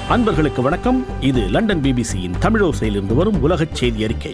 அன்பர்களுக்கு வணக்கம் இது லண்டன் பிபிசியின் தமிழோசையிலிருந்து வரும் உலகச் செய்தி அறிக்கை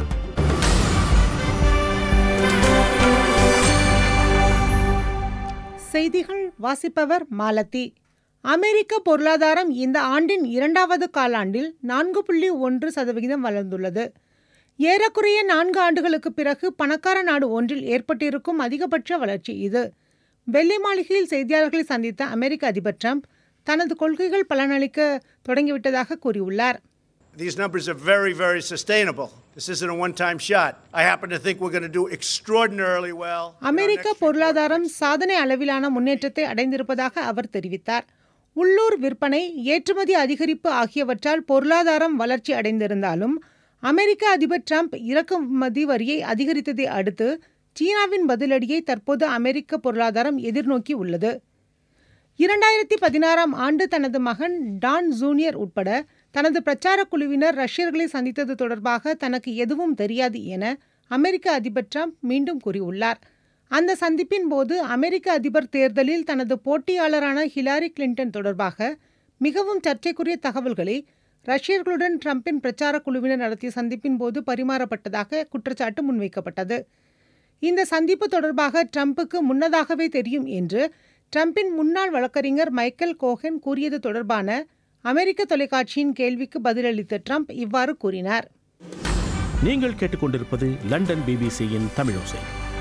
செய்திகள் வாசிப்பவர் மாலதி அமெரிக்க பொருளாதாரம் இந்த ஆண்டின் இரண்டாவது காலாண்டில் நான்கு புள்ளி ஒன்று சதவிகிதம் வளர்ந்துள்ளது ஏறக்குறைய நான்கு ஆண்டுகளுக்கு பிறகு பணக்கார நாடு ஒன்றில் ஏற்பட்டிருக்கும் அதிகபட்ச வளர்ச்சி இது வெள்ளை மாளிகையில் செய்தியாளர்களை சந்தித்த அமெரிக்க அதிபர் ட்ரம்ப் தனது கொள்கைகள் பலனளிக்க தொடங்கிவிட்டதாக கூறியுள்ளார் These numbers are very, very sustainable. This isn't a one time shot. I happen to think we're going to do extraordinarily well. in our America next few பொருளாதாரம் சாதனை அளவிலான முன்னேற்றத்தை அடைந்திருப்பதாக அவர் தெரிவித்தார் உள்ளூர் விற்பனை ஏற்றுமதி அதிகரிப்பு ஆகியவற்றால் பொருளாதாரம் வளர்ச்சி அடைந்திருந்தாலும் அமெரிக்க அதிபர் ட்ரம்ப் இறக்குமதி வரியை அதிகரித்ததை அடுத்து சீனாவின் பதிலடியை தற்போது அமெரிக்க பொருளாதாரம் எதிர்நோக்கி உள்ளது இரண்டாயிரத்தி பதினாறாம் ஆண்டு தனது மகன் டான் ஜூனியர் உட்பட தனது பிரச்சார குழுவினர் ரஷ்யர்களை சந்தித்தது தொடர்பாக தனக்கு எதுவும் தெரியாது என அமெரிக்க அதிபர் ட்ரம்ப் மீண்டும் கூறியுள்ளார் அந்த சந்திப்பின் போது அமெரிக்க அதிபர் தேர்தலில் தனது போட்டியாளரான ஹிலாரி கிளின்டன் தொடர்பாக மிகவும் சர்ச்சைக்குரிய தகவல்களை ரஷ்யர்களுடன் ட்ரம்பின் பிரச்சார குழுவினர் நடத்திய சந்திப்பின் போது பரிமாறப்பட்டதாக குற்றச்சாட்டு முன்வைக்கப்பட்டது இந்த சந்திப்பு தொடர்பாக ட்ரம்புக்கு முன்னதாகவே தெரியும் என்று ட்ரம்பின் முன்னாள் வழக்கறிஞர் மைக்கேல் கோஹன் கூறியது தொடர்பான அமெரிக்க தொலைக்காட்சியின் கேள்விக்கு பதிலளித்த ட்ரம்ப் இவ்வாறு கூறினார் நீங்கள் கேட்டுக்கொண்டிருப்பது லண்டன் பிபிசியின் தமிழோசை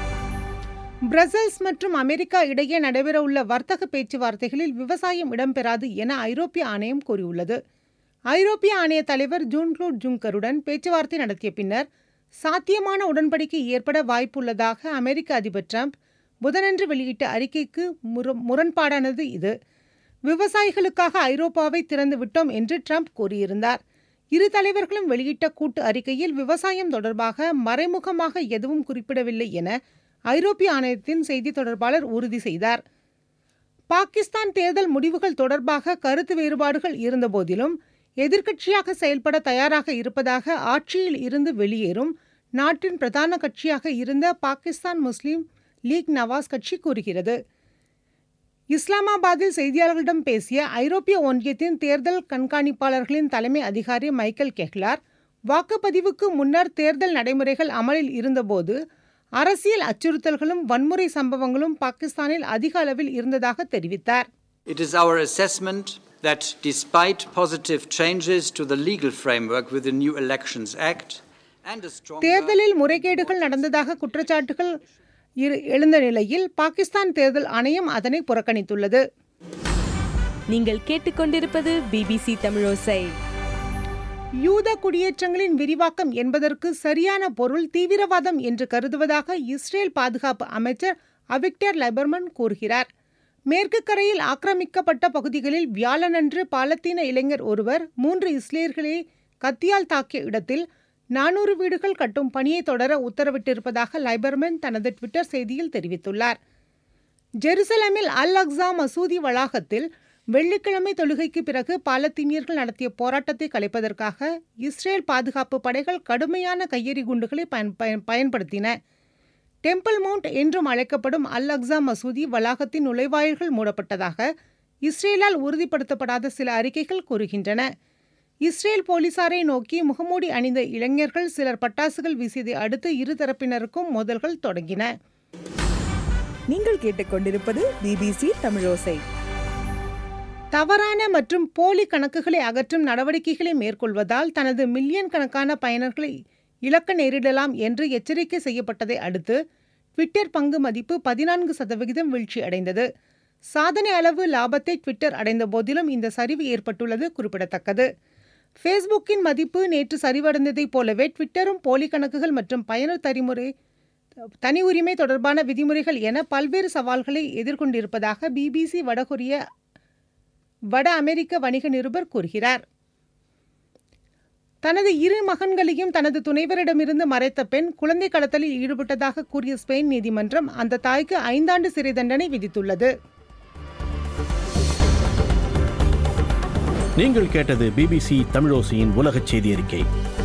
பிரசல்ஸ் மற்றும் அமெரிக்கா இடையே நடைபெறவுள்ள வர்த்தக பேச்சுவார்த்தைகளில் விவசாயம் இடம்பெறாது என ஐரோப்பிய ஆணையம் கூறியுள்ளது ஐரோப்பிய ஆணைய தலைவர் ஜூன் க்ளூட் ஜுங்கருடன் பேச்சுவார்த்தை நடத்திய பின்னர் சாத்தியமான உடன்படிக்கை ஏற்பட வாய்ப்புள்ளதாக அமெரிக்க அதிபர் ட்ரம்ப் புதனன்று வெளியிட்ட அறிக்கைக்கு முர- முரண்பாடானது இது விவசாயிகளுக்காக ஐரோப்பாவை திறந்து விட்டோம் என்று ட்ரம்ப் கூறியிருந்தார் இரு தலைவர்களும் வெளியிட்ட கூட்டு அறிக்கையில் விவசாயம் தொடர்பாக மறைமுகமாக எதுவும் குறிப்பிடவில்லை என ஐரோப்பிய ஆணையத்தின் செய்தி தொடர்பாளர் உறுதி செய்தார் பாகிஸ்தான் தேர்தல் முடிவுகள் தொடர்பாக கருத்து வேறுபாடுகள் இருந்தபோதிலும் எதிர்க்கட்சியாக செயல்பட தயாராக இருப்பதாக ஆட்சியில் இருந்து வெளியேறும் நாட்டின் பிரதான கட்சியாக இருந்த பாகிஸ்தான் முஸ்லிம் லீக் நவாஸ் கட்சி கூறுகிறது இஸ்லாமாபாத்தில் செய்தியாளர்களிடம் பேசிய ஐரோப்பிய ஒன்றியத்தின் தேர்தல் கண்காணிப்பாளர்களின் தலைமை அதிகாரி மைக்கேல் கெஹ்லார் வாக்குப்பதிவுக்கு முன்னர் தேர்தல் நடைமுறைகள் அமலில் இருந்தபோது அரசியல் அச்சுறுத்தல்களும் வன்முறை சம்பவங்களும் பாகிஸ்தானில் அதிக அளவில் இருந்ததாக தெரிவித்தார் It is our assessment that despite positive changes to the legal framework with the new Elections Act and a stronger தேர்தலில் முறைகேடுகள் நடந்ததாக குற்றச்சாட்டுகள் இரு- எழுந்த நிலையில் பாகிஸ்தான் தேர்தல் ஆணையம் அதனை புறக்கணித்துள்ளது நீங்கள் கேட்டுக்கொண்டிருப்பது பிபிசி தமிழோசை யூத குடியேற்றங்களின் விரிவாக்கம் என்பதற்கு சரியான பொருள் தீவிரவாதம் என்று கருதுவதாக இஸ்ரேல் பாதுகாப்பு அமைச்சர் அவிக்டர் லைபர்மன் கூறுகிறார் மேற்கு கரையில் ஆக்கிரமிக்கப்பட்ட பகுதிகளில் வியாழனன்று பாலத்தீன இளைஞர் ஒருவர் மூன்று இஸ்ரேல்களை கத்தியால் தாக்கிய இடத்தில் நானூறு வீடுகள் கட்டும் பணியை தொடர உத்தரவிட்டிருப்பதாக லைபர்மன் தனது ட்விட்டர் செய்தியில் தெரிவித்துள்ளார் ஜெருசலேமில் அல் அக்ஸா மசூதி வளாகத்தில் வெள்ளிக்கிழமை தொழுகைக்கு பிறகு பாலத்தீனியர்கள் நடத்திய போராட்டத்தை கலைப்பதற்காக இஸ்ரேல் பாதுகாப்பு படைகள் கடுமையான கையெறி குண்டுகளை பயன் பயன்- பயன்படுத்தின டெம்பிள் மவுண்ட் என்றும் அழைக்கப்படும் அல் அக்ஸா மசூதி வளாகத்தின் நுழைவாயில்கள் மூடப்பட்டதாக இஸ்ரேலால் உறுதிப்படுத்தப்படாத சில அறிக்கைகள் கூறுகின்றன இஸ்ரேல் போலீசாரை நோக்கி முகமூடி அணிந்த இளைஞர்கள் சிலர் பட்டாசுகள் வீசியதை அடுத்து இரு தரப்பினருக்கும் மோதல்கள் தொடங்கின நீங்கள் கேட்டுக்கொண்டிருப்பது பிபிசி தமிழோசை தவறான மற்றும் போலி கணக்குகளை அகற்றும் நடவடிக்கைகளை மேற்கொள்வதால் தனது மில்லியன் கணக்கான பயனர்களை இழக்க நேரிடலாம் என்று எச்சரிக்கை செய்யப்பட்டதை அடுத்து ட்விட்டர் பங்கு மதிப்பு பதினான்கு சதவிகிதம் வீழ்ச்சி அடைந்தது சாதனை அளவு லாபத்தை ட்விட்டர் அடைந்த போதிலும் இந்த சரிவு ஏற்பட்டுள்ளது குறிப்பிடத்தக்கது ஃபேஸ்புக்கின் மதிப்பு நேற்று சரிவடைந்ததைப் போலவே ட்விட்டரும் போலி கணக்குகள் மற்றும் பயனர் தரிமுறை தனி உரிமை தொடர்பான விதிமுறைகள் என பல்வேறு சவால்களை எதிர்கொண்டிருப்பதாக பிபிசி வடகொரிய வட அமெரிக்க வணிக நிருபர் கூறுகிறார் தனது இரு மகன்களையும் தனது துணைவரிடமிருந்து மறைத்த பெண் குழந்தை கடத்தலில் ஈடுபட்டதாக கூறிய ஸ்பெயின் நீதிமன்றம் அந்த தாய்க்கு ஐந்தாண்டு சிறை தண்டனை விதித்துள்ளது நீங்கள் கேட்டது பிபிசி தமிழோசையின் உலகச் செய்தி அறிக்கை